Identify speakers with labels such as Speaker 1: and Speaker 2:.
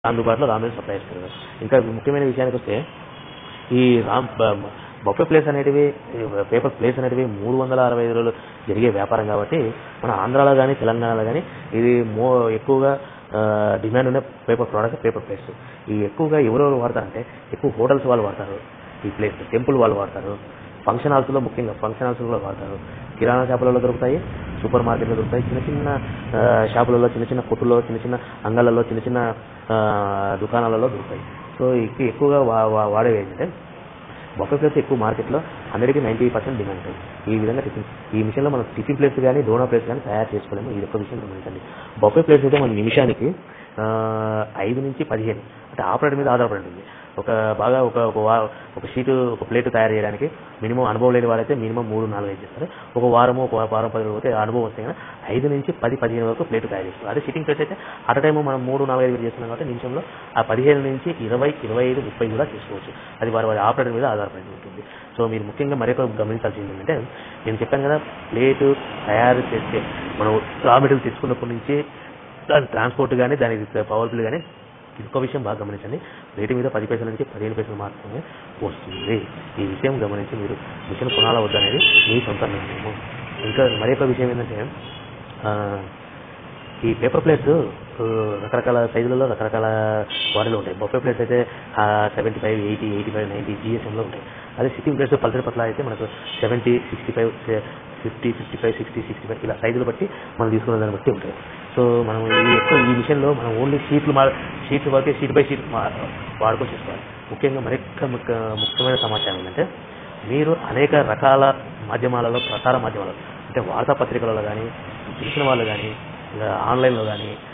Speaker 1: అందుబాటులో రామేజ్ సప్లై చేస్తారు ఇంకా ముఖ్యమైన విషయానికి వస్తే ఈ రామ్ బొఫే ప్లేస్ అనేటివి పేపర్ ప్లేస్ అనేటివి మూడు వందల అరవై ఐదు రోజులు జరిగే వ్యాపారం కాబట్టి మన ఆంధ్రాలో కానీ తెలంగాణలో కానీ ఇది మో ఎక్కువగా డిమాండ్ ఉన్న పేపర్ ప్రోడక్ట్ పేపర్ ప్లేస్ ఈ ఎక్కువగా ఎవరెవరు వాడతారంటే ఎక్కువ హోటల్స్ వాళ్ళు వాడతారు ఈ ప్లేస్ టెంపుల్ వాళ్ళు వాడతారు ఫంక్షన్ హాల్స్లో ముఖ్యంగా ఫంక్షన్ హాల్స్లో వాడతారు కిరాణా షాపులలో దొరుకుతాయి సూపర్ మార్కెట్లో దొరుకుతాయి చిన్న చిన్న ఆ, షాపులలో చిన్న చిన్న కొట్టుల్లో చిన్న చిన్న అంగళ్ళలో చిన్న చిన్న ఆ, దుకాణాలలో దొరుకుతాయి సో ఎక్కు- ఎక్కువగా వా- వా- వాడేవి ఏంటంటే బొఫే ప్లేస్ ఎక్కువ మార్కెట్లో హండ్రెడ్కి నైంటీ పర్సెంట్ డిమాండ్ ఉంటుంది ఈ విధంగా టిఫిన్ ఈ మిషన్లో మనం టిఫిన్ ప్లేస్ కానీ డోనా ప్లేస్ కానీ తయారు చేసుకోలేము ఇది ఒక విషయం గమనించండి బొఫే ప్లేస్ అయితే మన నిమిషానికి ఆ, ఐదు నుంచి పదిహేను అంటే ఆపరేటర్ మీద ఆధారపడి ఉంటుంది ఒక బాగా ఒక ఒక వా ఒక షీటు ఒక ప్లేట్ తయారు చేయడానికి మినిమం అనుభవం లేని వారైతే మినిమం మూడు నాలుగు ఐదు చేస్తారు ఒక వారము ఒక వారం పది రోజులు పోతే అనుభవం వస్తే కనుక ఐదు నుంచి పది పదిహేను వరకు ప్లేట్ తయారు చేస్తారు అదే సిట్టింగ్ ప్లేస్ అయితే అట్ టైం మనం మూడు నాలుగు ఐదు చేస్తున్నాం కాబట్టి నిమిషంలో ఆ పదిహేను నుంచి ఇరవై ఇరవై ఐదు ముప్పై కూడా చేసుకోవచ్చు అది వారి వారి ఆపరేటర్ మీద ఆధారపడి ఉంటుంది సో మీరు ముఖ్యంగా మరొక గమనించాల్సింది ఏంటంటే నేను చెప్పాను కదా ప్లేటు తయారు చేస్తే మనం రా మెటీరియల్ తెచ్చుకున్నప్పటి నుంచి దాని ట్రాన్స్పోర్ట్ కానీ దానికి పవర్ బిల్ కానీ ఇంకో విషయం బాగా గమనించండి రేటు మీద పది పైసల నుంచి పదిహేను పైసలు మాత్రమే వస్తుంది ఈ విషయం గమనించి మీరు మిషన్ కొనాలా వద్దనేది మీ సొంత నిర్ణయము ఇంకా మరొక విషయం ఏంటంటే ఆ, ఈ పేపర్ ప్లేట్స్ రకరకాల సైజులలో రకరకాల వాటిలో ఉంటాయి బొఫే ప్లేట్స్ అయితే seventy five eighty eighty five ninety జిఎస్ఎంలో ఉంటాయి అదే సిట్టింగ్ ప్లేట్స్ పల్సరి పట్ల అయితే మనకు seventy sixty five fifty fifty five sixty sixty five ఇలా సైజులు బట్టి మనం తీసుకున్న దాన్ని బట్టి ఉంటాయి సో మనం ఈ ఎక్కువ ఈ మిషన్లో మనం ఓన్లీ షీట్లు మా షీట్లు వరకే షీట్ బై షీట్ మా వాడుకొని చేసుకోవాలి ముఖ్యంగా మరొక ముఖ్య ముఖ్యమైన సమాచారం ఏంటంటే మీరు అనేక రకాల మాధ్యమాలలో ప్రసార మాధ్యమాలలో అంటే వార్తాపత్రికలలో కానీ తెలిసిన వాళ్ళు కానీ ఆన్లైన్లో కానీ